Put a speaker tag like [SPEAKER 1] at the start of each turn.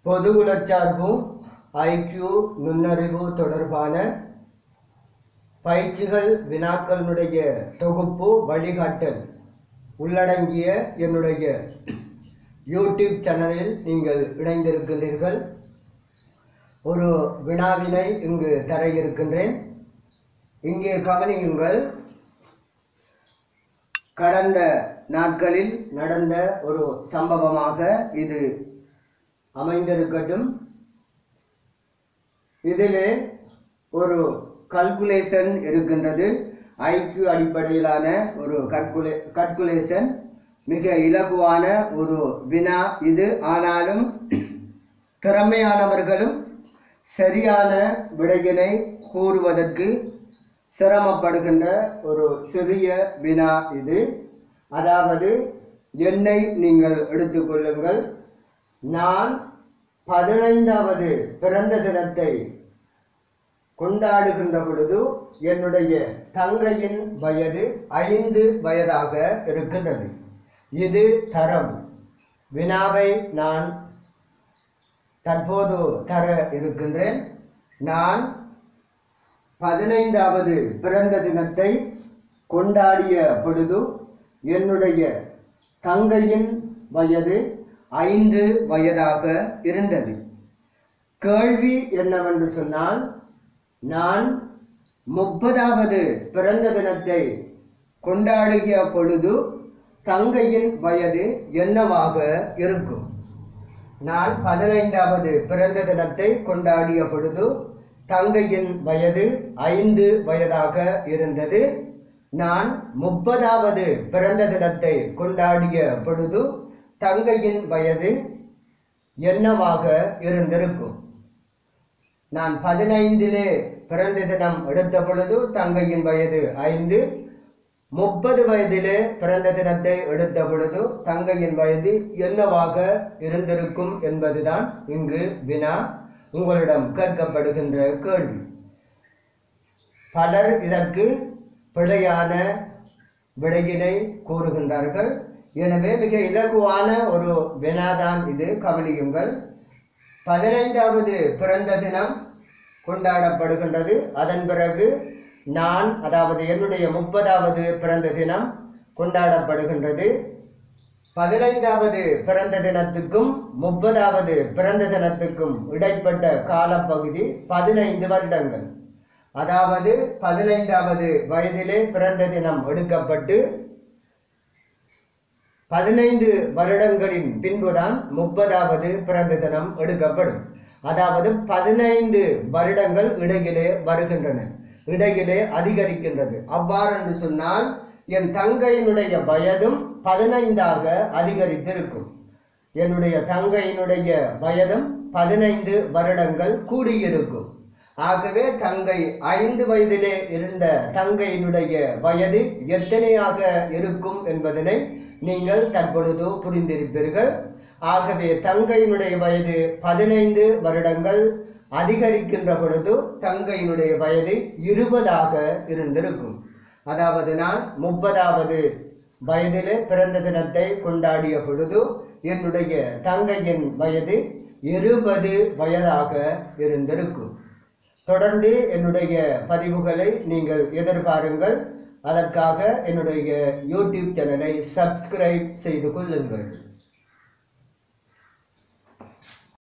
[SPEAKER 1] பொதுகுலச்சார்பு IQ நுண்ணறிவு தொடர்பான பயிற்சிகள் வினாக்களினுடைய தொகுப்பு வழிகாட்டல் உள்ளடங்கிய என்னுடைய யூடியூப் சேனலில் நீங்கள் இணைந்திருக்கின்றீர்கள் ஒரு வினாவினை இங்கு தர இருக்கின்றேன் இங்கே கவனியுங்கள் கடந்த நாட்களில் நடந்த ஒரு சம்பவமாக இது அமைந்திருக்கட்டும் இதிலே ஒரு கல்குலேஷன் இருக்கின்றது ஐக்கியூ அடிப்படையிலான ஒரு கல்குலே கல்குலேஷன் மிக இலகுவான ஒரு வினா இது ஆனாலும் திறமையானவர்களும் சரியான விடையினை கூறுவதற்கு சிரமப்படுகின்ற ஒரு சிறிய வினா இது அதாவது என்னை நீங்கள் எடுத்துக்கொள்ளுங்கள் நான் பதினைந்தாவது பிறந்த தினத்தை கொண்டாடுகின்ற பொழுது என்னுடைய தங்கையின் வயது ஐந்து வயதாக இருக்கின்றது இது தரம் வினாவை நான் தற்போது தர இருக்கின்றேன் நான் பதினைந்தாவது பிறந்த தினத்தை கொண்டாடிய பொழுது என்னுடைய தங்கையின் வயது ஐந்து வயதாக இருந்தது கேள்வி என்னவென்று சொன்னால் நான் முப்பதாவது பிறந்த தினத்தை கொண்டாடிய பொழுது தங்கையின் வயது என்னவாக இருக்கும் நான் பதினைந்தாவது பிறந்த தினத்தை கொண்டாடிய பொழுது தங்கையின் வயது ஐந்து வயதாக இருந்தது நான் முப்பதாவது பிறந்த தினத்தை கொண்டாடிய பொழுது தங்கையின் வயது என்னவாக இருந்திருக்கும் நான் பதினைந்திலே பிறந்த தினம் எடுத்த பொழுது தங்கையின் வயது ஐந்து முப்பது வயதிலே பிறந்த தினத்தை எடுத்த பொழுது தங்கையின் வயது என்னவாக இருந்திருக்கும் என்பதுதான் இங்கு வினா உங்களிடம் கேட்கப்படுகின்ற கேள்வி பலர் இதற்கு பிழையான விடையினை கூறுகின்றார்கள் எனவே மிக இலகுவான ஒரு வினாதான் இது கவனியுங்கள் பதினைந்தாவது பிறந்த தினம் கொண்டாடப்படுகின்றது அதன் பிறகு நான் அதாவது என்னுடைய முப்பதாவது பிறந்த தினம் கொண்டாடப்படுகின்றது பதினைந்தாவது பிறந்த தினத்துக்கும் முப்பதாவது பிறந்த தினத்துக்கும் இடைப்பட்ட காலப்பகுதி பதினைந்து வருடங்கள் அதாவது பதினைந்தாவது வயதிலே பிறந்த தினம் எடுக்கப்பட்டு பதினைந்து வருடங்களின் பின்புதான் முப்பதாவது பிறந்த தினம் எடுக்கப்படும் அதாவது பதினைந்து வருடங்கள் இடையிலே வருகின்றன இடையிலே அதிகரிக்கின்றது அவ்வாறு என்று சொன்னால் என் தங்கையினுடைய வயதும் பதினைந்தாக அதிகரித்திருக்கும் என்னுடைய தங்கையினுடைய வயதும் பதினைந்து வருடங்கள் கூடியிருக்கும் ஆகவே தங்கை ஐந்து வயதிலே இருந்த தங்கையினுடைய வயது எத்தனையாக இருக்கும் என்பதனை நீங்கள் தற்பொழுது புரிந்திருப்பீர்கள் ஆகவே தங்கையினுடைய வயது பதினைந்து வருடங்கள் அதிகரிக்கின்ற பொழுது தங்கையினுடைய வயது இருபதாக இருந்திருக்கும் அதாவது நான் முப்பதாவது வயதிலே பிறந்த தினத்தை கொண்டாடிய பொழுது என்னுடைய தங்கையின் வயது இருபது வயதாக இருந்திருக்கும் தொடர்ந்து என்னுடைய பதிவுகளை நீங்கள் எதிர்பாருங்கள் அதற்காக என்னுடைய யூடியூப் சேனலை சப்ஸ்கிரைப் செய்து கொள்ளுங்கள்